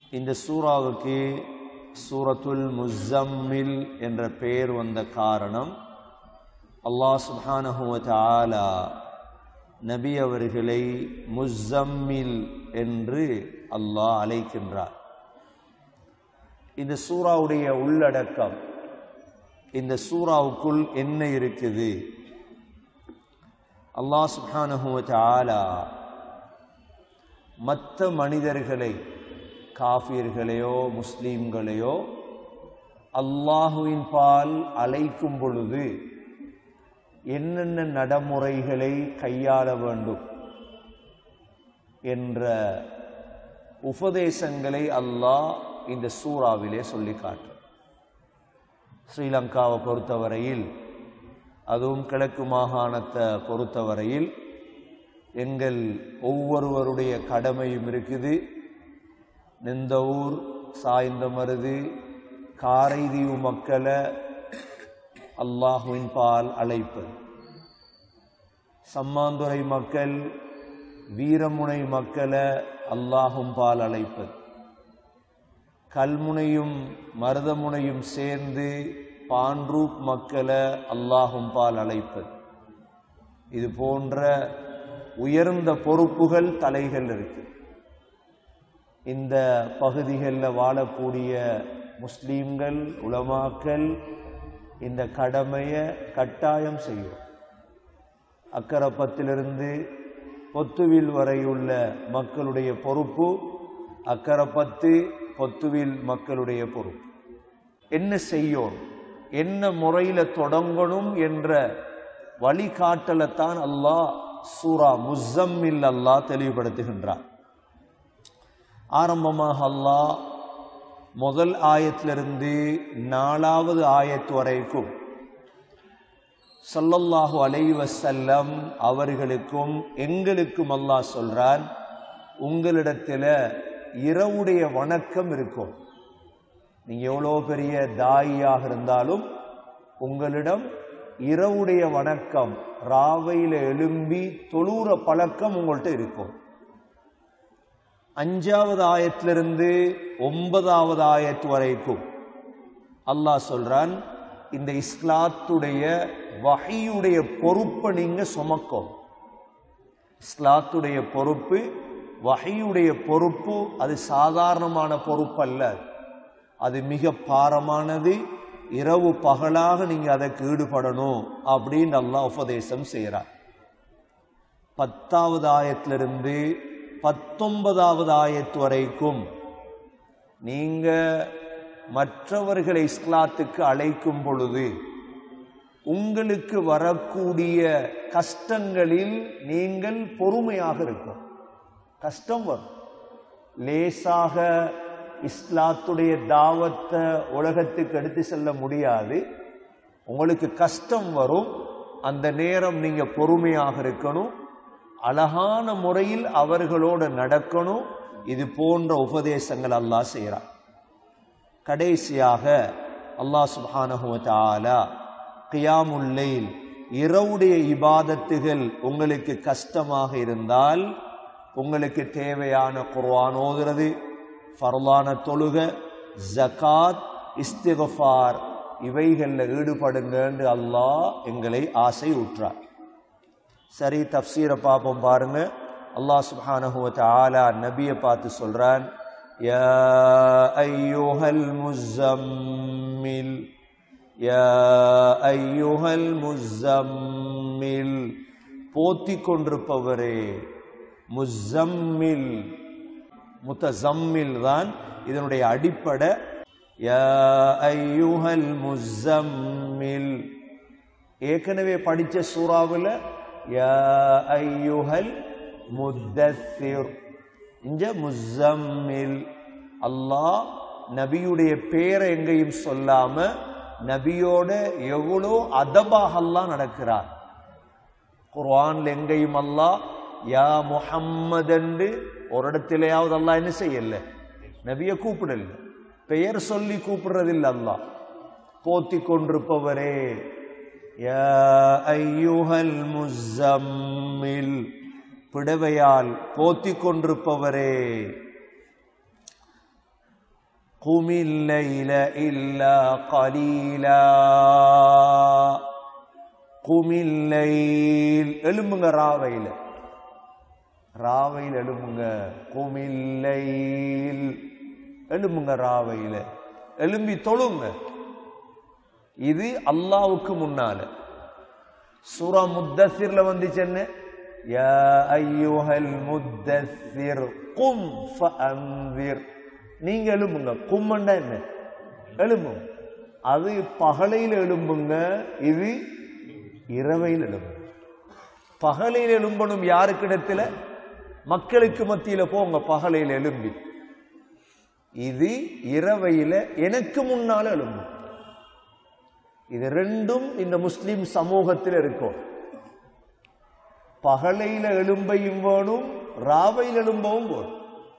இந்த சூறாவுக்கு சூரத்துல் முஸம்மில் என்ற பெயர் வந்த காரணம் அல்லாஹ் சுப்ஹானஹு வ தஆலா நபி அவர்களை முஸம்மில் என்று அல்லாஹ் அழைக்கின்றார் இந்த சூறாவுடைய உள்ளடக்கம் இந்த சூறாவுக்குள் என்ன இருக்குது அல்லாஹ் சுப்ஹானஹு வ தஆலா மற்ற மனிதர்களை காஃபிர்களையோ முஸ்லீம்களையோ அல்லாஹுவின் பால் அழைக்கும் பொழுது என்னென்ன நடைமுறைகளை கையாள வேண்டும் என்ற உபதேசங்களை அல்லாஹ் இந்த சூறாவிலே சொல்லி காட்டு ஸ்ரீலங்காவை பொறுத்தவரையில் அதுவும் கிழக்கு மாகாணத்தை பொறுத்தவரையில் எங்கள் ஒவ்வொருவருடைய கடமையும் இருக்குது நிந்தவூர் சாய்ந்த மருது காரைதீவு மக்களை அல்லாஹுவின் பால் அழைப்பது சம்மாந்துறை மக்கள் வீரமுனை மக்களை அல்லாஹும் பால் அழைப்பது கல்முனையும் மருதமுனையும் சேர்ந்து பான்ரூப் மக்களை அல்லாஹும் பால் அழைப்பது இது போன்ற உயர்ந்த பொறுப்புகள் தலைகள் இருக்கு இந்த பகுதிகளில் வாழக்கூடிய முஸ்லீம்கள் உலமாக்கள் இந்த கடமையை கட்டாயம் செய்யும் அக்கரப்பத்திலிருந்து பொத்துவில் வரையுள்ள மக்களுடைய பொறுப்பு அக்கரப்பத்து பொத்துவில் மக்களுடைய பொறுப்பு என்ன செய்யும் என்ன முறையில தொடங்கணும் என்ற வழிகாட்டலைத்தான் அல்லாஹ் சூரா முஸம்மில் அல்லாஹ் தெளிவுபடுத்துகின்றார் ஆரம்பமாக அல்லாஹ் முதல் ஆயத்திலிருந்து நாலாவது ஆயத்து வரைக்கும் சொல்லல்லாஹு அலைஹி வஸல்லம் அவர்களுக்கும் எங்களுக்கும் அல்லாஹ் சொல்றான் உங்களிடத்தில் இரவுடைய வணக்கம் இருக்கும் நீங்க எவ்வளோ பெரிய தாயியாக இருந்தாலும் உங்களிடம் இரவுடைய வணக்கம் ராவையில எழும்பி தொழுற பழக்கம் உங்கள்கிட்ட இருக்கும் அஞ்சாவது ஆயத்திலிருந்து ஒன்பதாவது ஆயத்து வரைக்கும் அல்லாஹ் சொல்றான் இந்த இஸ்லாத்துடைய வகையுடைய பொறுப்பை நீங்க சுமக்கும் இஸ்லாத்துடைய பொறுப்பு வகையுடைய பொறுப்பு அது சாதாரணமான பொறுப்பு அல்ல அது மிக பாரமானது இரவு பகலாக நீங்க அதற்கு ஈடுபடணும் அப்படின்னு அல்லாஹ் உபதேசம் செய்கிறார் பத்தாவது ஆயத்திலிருந்து பத்தொன்பதாவது ஆயத்து வரைக்கும் நீங்க மற்றவர்களை இஸ்லாத்துக்கு அழைக்கும் பொழுது உங்களுக்கு வரக்கூடிய கஷ்டங்களில் நீங்கள் பொறுமையாக இருக்கும் கஷ்டம் வரும் லேசாக இஸ்லாத்துடைய தாவத்தை உலகத்துக்கு எடுத்து செல்ல முடியாது உங்களுக்கு கஷ்டம் வரும் அந்த நேரம் நீங்க பொறுமையாக இருக்கணும் அழகான முறையில் அவர்களோடு நடக்கணும் இது போன்ற உபதேசங்கள் அல்லாஹ் செய்கிறார் கடைசியாக அல்லாஹ் சுப்ஹானஹு தஆலா கியாமுல்லைல் இரவுடைய இபாதத்துகள் உங்களுக்கு கஷ்டமாக இருந்தால் உங்களுக்கு தேவையான குர்ஆன் ஓதுறது ஃபர்லான தொழுக ஜகாத் இஸ்திகஃபார் இவைகளில் ஈடுபடுங்கன்னு அல்லாஹ் எங்களை ஆசை ஊற்றார் சரி தப்சீரை பார்ப்போம் பாருங்க அல்லாஹ் சுப்ஹானஹு வ தஆலா நபியை பார்த்து சொல்றான் யா ஐயுஹல் முஸம்மில் யா ஐயுஹல் முஸம்மில் போத்திக் கொண்டிருப்பவரே முஸம்மில் முத்தசம்மில் தான் இதனுடைய அடிப்படை யா ஐயுஹல் முஸம்மில் ஏற்கனவே படிச்ச சூறாவில் யா ஐயுஹல் முத்தசிர் இங்க முஸம்மில் அல்லாஹ் நபியுடைய பேரை எங்கேயும் சொல்லாம நபியோட எவ்வளோ அதபாக அல்லாஹ் நடக்கிறார் குர்ஆன்ல எங்கேயும் அல்லாஹ் யா முஹம்மது என்று ஒரு இடத்திலேயாவது அல்லாஹ் என்ன செய்யல நபியை கூப்பிடல பெயர் சொல்லி கூப்பிடுறதில்ல அல்லாஹ் போத்தி கொண்டிருப்பவரே யா ஐயுஹல் முஸம்மில் பிடவையால் போத்தி கொண்டிருப்பவரே قم الليل إلا قليلا قم الليل எழும்புங்க ராவையில் ராவையில் எழும்புங்க குமில்லைல் எழும்புங்க ராவையில் எழும்பி தொழுங்க இது அல்லாவுக்கு முன்னால சூரா முத்தசிர்ல வந்துச்சு என்ன யா ஐயுஹல் முத்தசிர் கும் ஃபஅன்திர் நீங்க எழும்புங்க கும்மண்டா என்ன எழும்புங்க அது பகலையில் எழும்புங்க இது இரவையில் எழும்புங்க பகலையில் எழும்பணும் யாருக்கிடத்துல மக்களுக்கு மத்தியில போங்க பகலையில் எழும்பி இது இரவையில எனக்கு முன்னால எழும்பும் இது ரெண்டும் இந்த முஸ்லிம் சமூகத்தில் இருக்கும் பகலையில எழும்பையும் வேணும் ராவையில் எழும்பவும் வேணும்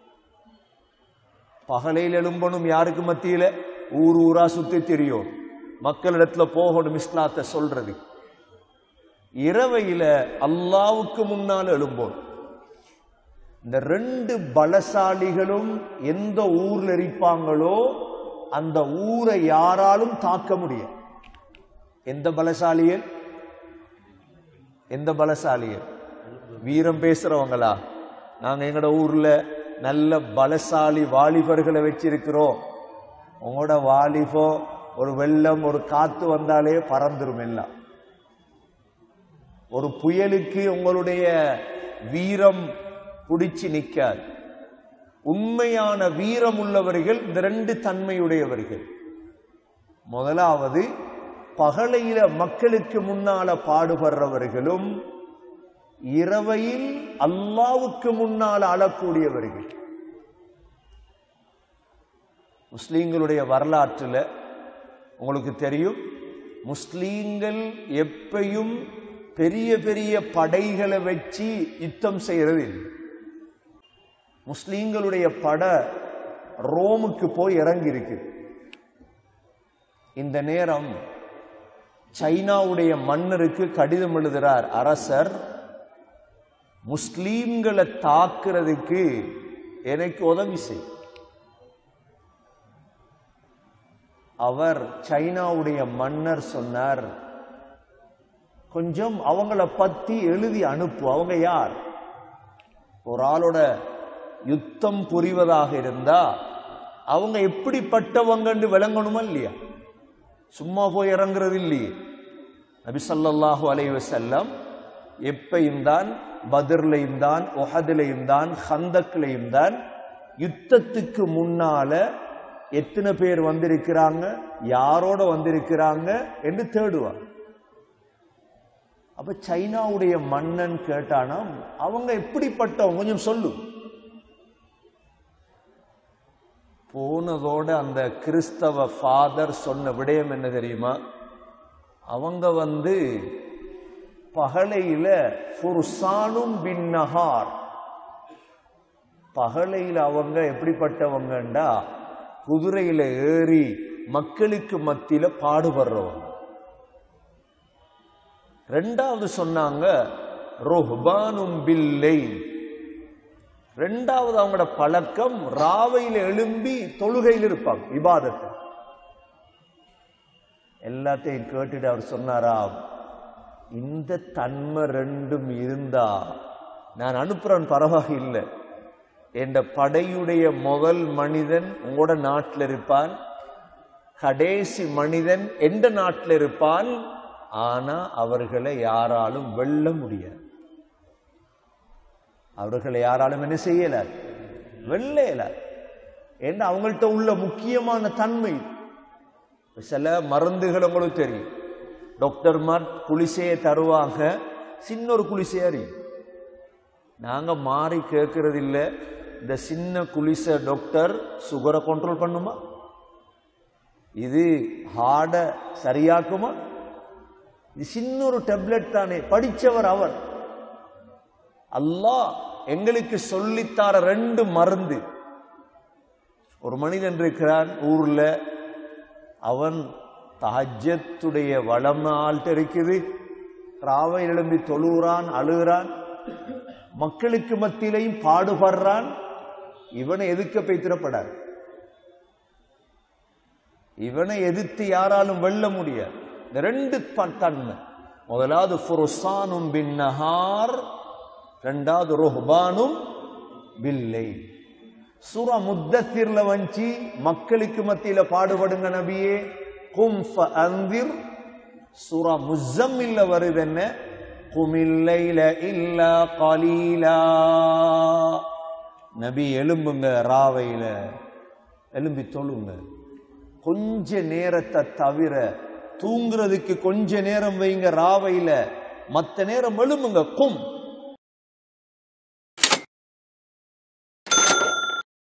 பகலையில் எழும்பணும் யாருக்கு மத்தியில ஊர் ஊரா சுத்தி தெரியும் மக்களிடத்துல போகணும் இஸ்லாத்தை சொல்றது இரவையில அல்லாவுக்கு முன்னால் எழும்போம் இந்த ரெண்டு பலசாலிகளும் எந்த ஊர்ல இருப்பாங்களோ அந்த ஊரை யாராலும் தாக்க முடியும் எந்த பலசாலியல் எந்த பலசாலியல் வீரம் பேசுறவங்களா நாங்க எங்கட ஊர்ல நல்ல பலசாலி வாலிபர்களை வச்சிருக்கிறோம் உங்களோட வாலிபோ ஒரு வெள்ளம் ஒரு காத்து வந்தாலே பறந்துரும் எல்லாம் ஒரு புயலுக்கு உங்களுடைய வீரம் பிடிச்சு நிற்காது உண்மையான வீரம் உள்ளவர்கள் இந்த ரெண்டு தன்மையுடையவர்கள் முதலாவது பகலையில மக்களுக்கு முன்னால பாடுபடுறவர்களும் இரவையில் அல்லாவுக்கு முன்னால் அழக்கூடியவர்கள் முஸ்லீம்களுடைய வரலாற்றில் உங்களுக்கு தெரியும் முஸ்லீம்கள் எப்பையும் பெரிய பெரிய படைகளை வச்சு யுத்தம் செய்யறது இல்லை முஸ்லீம்களுடைய பட ரோமுக்கு போய் இறங்கி இருக்கு இந்த நேரம் சைனாவுடைய மன்னருக்கு கடிதம் எழுதுறார் அரசர் முஸ்லீம்களை தாக்குறதுக்கு எனக்கு உதவி செய் அவர் சைனாவுடைய மன்னர் சொன்னார் கொஞ்சம் அவங்கள பத்தி எழுதி அனுப்பு அவங்க யார் ஒரு ஆளோட யுத்தம் புரிவதாக இருந்தா அவங்க எப்படிப்பட்டவங்கன்னு விளங்கணுமா இல்லையா சும்மா போய் இறங்குறது இல்லையே நபி ஸல்லல்லாஹு அலைஹி வஸல்லம் எப்பையும் தான் பத்ர்லையும் தான் ஒஹதுலையும் தான் ஹந்தக்லையும் தான் யுத்தத்துக்கு முன்னால எத்தனை பேர் வந்திருக்கிறாங்க யாரோட வந்திருக்கிறாங்க என்று தேடுவாங்க அப்ப சைனாவுடைய மன்னன் கேட்டானா அவங்க எப்படிப்பட்டவங்க கொஞ்சம் சொல்லு போனதோட அந்த கிறிஸ்தவ ஃபாதர் சொன்ன விடயம் என்ன தெரியுமா அவங்க வந்து பகலையில ஃபுர்சானும் பின்னஹார் பகலையில அவங்க எப்படிப்பட்டவங்கண்டா குதிரையில ஏறி மக்களுக்கு மத்தியில பாடுபடுறவங்க ரெண்டாவது சொன்னாங்க ருஹ்பானும் பில்லை ரெண்டாவது அவங்களோட பழக்கம் ராவையில் எழும்பி தொழுகையில் இருப்பாங்க இபாதத்தை எல்லாத்தையும் கேட்டுட்டு அவர் சொன்னாரா இந்த தன்மை ரெண்டும் இருந்தா நான் அனுப்புறேன் பரவாயில்லை என்ற படையுடைய முதல் மனிதன் உங்களோட நாட்டில் இருப்பான் கடைசி மனிதன் எந்த நாட்டில் இருப்பான் ஆனா அவர்களை யாராலும் வெல்ல முடியாது அவர்களை யாராலும் என்ன செய்யல வெள்ளையில ஏன்னா அவங்கள்ட்ட உள்ள முக்கியமான தன்மை சில மருந்துகள் உங்களுக்கு தெரியும் டாக்டர் மார் குளிசையை தருவாங்க சின்ன ஒரு குளிசை அறியும் நாங்க மாறி கேட்கறது இல்ல இந்த சின்ன குளிசை டாக்டர் சுகரை கண்ட்ரோல் பண்ணுமா இது ஹார்ட சரியாக்குமா இது சின்ன ஒரு டெப்லெட் தானே படிச்சவர் அவர் அல்லாஹ் எங்களுக்கு சொல்லித்தார ரெண்டு மருந்து ஒரு மனிதன் இருக்கிறான் ஊர்ல அவன் தஹஜத்துடைய வளம் ஆள்கிட்ட இருக்குது ராவை எழும்பி தொழுகிறான் அழுகிறான் மக்களுக்கு மத்தியிலையும் பாடுபடுறான் இவனை எதுக்க பைத்திரப்படாது இவனை எதிர்த்து யாராலும் வெல்ல முடியாது இந்த ரெண்டு ப- தன்மை முதலாவது ஃபுருசானும் பின் நஹார் ரெண்டாவது ருஹ்பானும் பில்லை சூரா முத்தத்திர்ல வஞ்சி மக்களுக்கு மத்தியில பாடுபடுங்க நபியே கும் அந்திர் சூரா முஸ்ஸம்மில்ல வருது என்ன குமில்லைல இல்லா கலீலா நபி எலும்புங்க ராவையில எலும்பி தொழுங்க கொஞ்ச நேரத்தை தவிர தூங்குறதுக்கு கொஞ்ச நேரம் வைங்க ராவையில மத்த நேரம் எழும்புங்க கும்